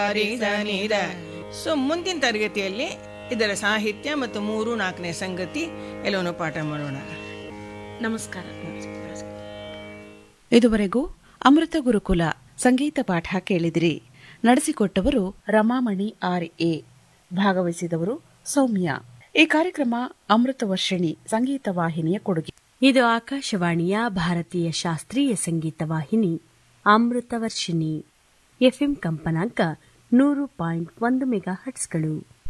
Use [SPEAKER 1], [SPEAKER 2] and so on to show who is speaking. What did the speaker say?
[SPEAKER 1] ನಿದ so ಮುಂದಿನ ತರಗತಿಯಲ್ಲಿ ಇದರ ಸಾಹಿತ್ಯ ಮತ್ತು ಮೂರು ನಾಲ್ಕನೇ ಸಂಗತಿ ಎಲ್ಲವನ್ನು ಪಾಠ ಮಾಡೋಣ
[SPEAKER 2] ನಮಸ್ಕಾರ
[SPEAKER 3] ಇದುವರೆಗೂ ಅಮೃತ ಗುರುಕುಲ ಸಂಗೀತ ಪಾಠ ಕೇಳಿದಿರಿ ನಡೆಸಿಕೊಟ್ಟವರು ರಮಾಮಣಿ ಆರ್ ಎ ಭಾಗವಹಿಸಿದವರು ಸೌಮ್ಯ ಈ ಕಾರ್ಯಕ್ರಮ ಅಮೃತ ವರ್ಷಿಣಿ ಸಂಗೀತ ವಾಹಿನಿಯ ಕೊಡುಗೆ
[SPEAKER 2] ಇದು ಆಕಾಶವಾಣಿಯ ಭಾರತೀಯ ಶಾಸ್ತ್ರೀಯ ಸಂಗೀತ ವಾಹಿನಿ ಅಮೃತವರ್ಷಿಣಿ ಎಫ್ಎಂ ಕಂಪನಾಂಕ ನೂರು ಪಾಯಿಂಟ್ ಒಂದು ಮೆಗಾ ಹಟ್ಸ್ಗಳು